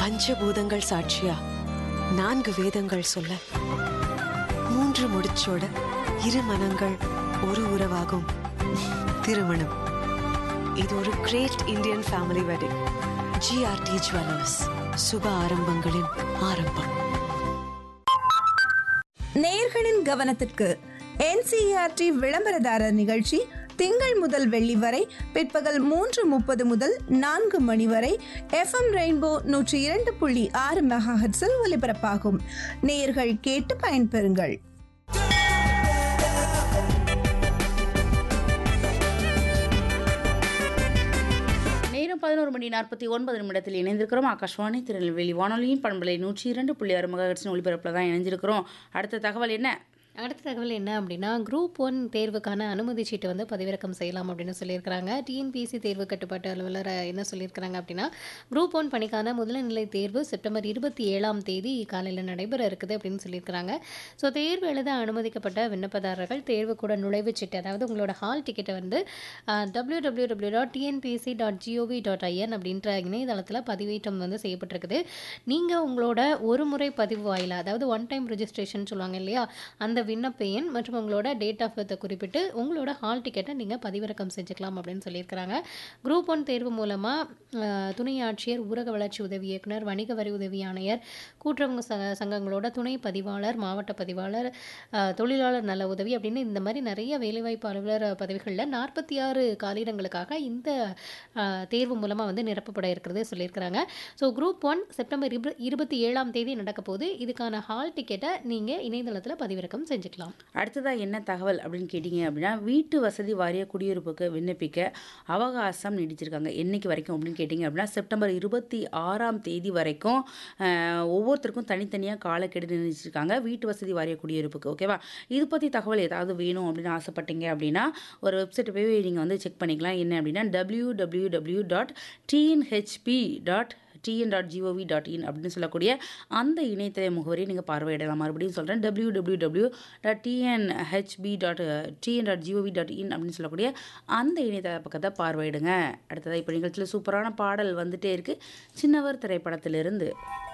பஞ்சபூதங்கள் சாட்சியா நான்கு வேதங்கள் சொல்ல மூன்று முடிச்சோட இரு மனங்கள் ஒரு உறவாகும் திருமணம் இது ஒரு great Indian family wedding GRT jewellers சுப ஆரம்பங்களின் ஆரம்பம் நேயர்களின் கவனத்திற்கு என்சிஆர்டி விளம்பரதாரர் நிகழ்ச்சி திங்கள் முதல் வெள்ளி வரை பிற்பகல் மூன்று முப்பது முதல் நான்கு மணி வரை எஃப்எம் ரெயின்போ நூற்றி இரண்டு புள்ளி ஆறு மெகாஹெட்ஸில் ஒலிபரப்பாகும் நேயர்கள் கேட்டு பயன்பெறுங்கள் நேரம் பதினோரு மணி நாற்பத்தி ஒன்பது நிமிடத்தில் இணைந்திருக்கிறோம் ஆகாஷ்வாணி திருநெல்வேலி வானொலியின் பண்பலை நூற்றி இரண்டு புள்ளி ஆறு மகர்ச்சின் ஒளிபரப்பில் தான் இணைஞ்சிருக்கிறோம் அடுத்த தகவல் என்ன அடுத்த தகவல் என்ன அப்படின்னா குரூப் ஒன் தேர்வுக்கான அனுமதி சீட்டு வந்து பதிவிறக்கம் செய்யலாம் அப்படின்னு சொல்லியிருக்கிறாங்க டிஎன்பிஎஸ்சி தேர்வு கட்டுப்பாட்டு அலுவலர் என்ன சொல்லியிருக்கிறாங்க அப்படின்னா குரூப் ஒன் பணிக்கான முதல்நிலை தேர்வு செப்டம்பர் இருபத்தி ஏழாம் தேதி காலையில் நடைபெற இருக்குது அப்படின்னு சொல்லியிருக்கிறாங்க ஸோ தேர்வு எழுத அனுமதிக்கப்பட்ட விண்ணப்பதாரர்கள் தேர்வு கூட நுழைவுச் சீட்டு அதாவது உங்களோட ஹால் டிக்கெட்டை வந்து W W W dot TNPSC dot gov dot IN அப்படின்ற இணையதளத்தில் பதிவேற்றம் வந்து செய்யப்பட்டிருக்குது நீங்கள் உங்களோட ஒரு முறை பதிவு வாயிலா அதாவது ஒன் டைம் ரெஜிஸ்ட்ரேஷன் சொல்லுவாங்க இல்லையா அந்த விண்ணப்ப எண் மற்றும் உங்களோட டேட் ஆஃப் பர்த்தை குறிப்பிட்டு உங்களோட ஹால் டிக்கெட்டை நீங்கள் பதிவிறக்கம் செஞ்சுக்கலாம் அப்படின்னு சொல்லியிருக்கிறாங்க குரூப் ஒன் தேர்வு மூலமாக துணை ஆட்சியர் ஊரக வளர்ச்சி உதவி இயக்குனர் வணிக வரி உதவி ஆணையர் கூட்டுறவு சங்க சங்கங்களோட துணை பதிவாளர் மாவட்ட பதிவாளர் அஹ், தொழிலாளர் நல உதவி அப்படின்னு இந்த மாதிரி நிறைய வேலைவாய்ப்பு அலுவலர் பதவிகளில் நாற்பத்தி ஆறு காலியிடங்களுக்காக இந்த அஹ், தேர்வு மூலமாக வந்து நிரப்பப்பட இருக்கிறது சொல்லியிருக்கிறாங்க ஸோ குரூப் ஒன் செப்டம்பர் இரு இருபத்தி ஏழாம் தேதி நடக்க போது இதுக்கான ஹால் டிக்கெட்டை நீங்கள் இணையதளத்தில் பதிவிறக்கம் செஞ்சுக்கலாம் அடுத்ததாக என்ன தகவல் அப்படின்னு கேட்டிங்க அப்படின்னா வீட்டு வசதி வாரிய குடியிருப்புக்கு விண்ணப்பிக்க அவகாசம் நீடிச்சிருக்காங்க என்னைக்கு வரைக்கும் அப்படின்னு கேட்டிங்க அப்படின்னா செப்டம்பர் இருபத்தி ஆறாம் தேதி வரைக்கும் அஹ், ஒவ்வொருத்தருக்கும் தனித்தனியாக காலக்கெடு நிர்ணயிச்சிருக்காங்க வீட்டு வசதி வாரிய குடியிருப்புக்கு ஓகேவா இது பற்றி தகவல் ஏதாவது வேணும் அப்படின்னு ஆசைப்பட்டீங்க அப்படின்னா ஒரு வெப்சைட் போய் நீங்கள் வந்து செக் பண்ணிக்கலாம் என்ன அப்படின்னா W W W dot TNHB dot TN dot gov dot in அப்படின்னு சொல்லக்கூடிய அந்த இணையதள முகவரியை நீங்கள் பார்வையிடலாம் மறுபடியும் சொல்கிறேன் W W W dot TNHB dot TN dot gov dot in அப்படின்னு சொல்லக்கூடிய அந்த இணையதள பக்கத்தை பார்வையிடுங்க அடுத்ததாக இப்போ நிகழ்ச்சியில் சூப்பரான பாடல் வந்துட்டே இருக்குது சின்னவர் திரைப்படத்திலிருந்து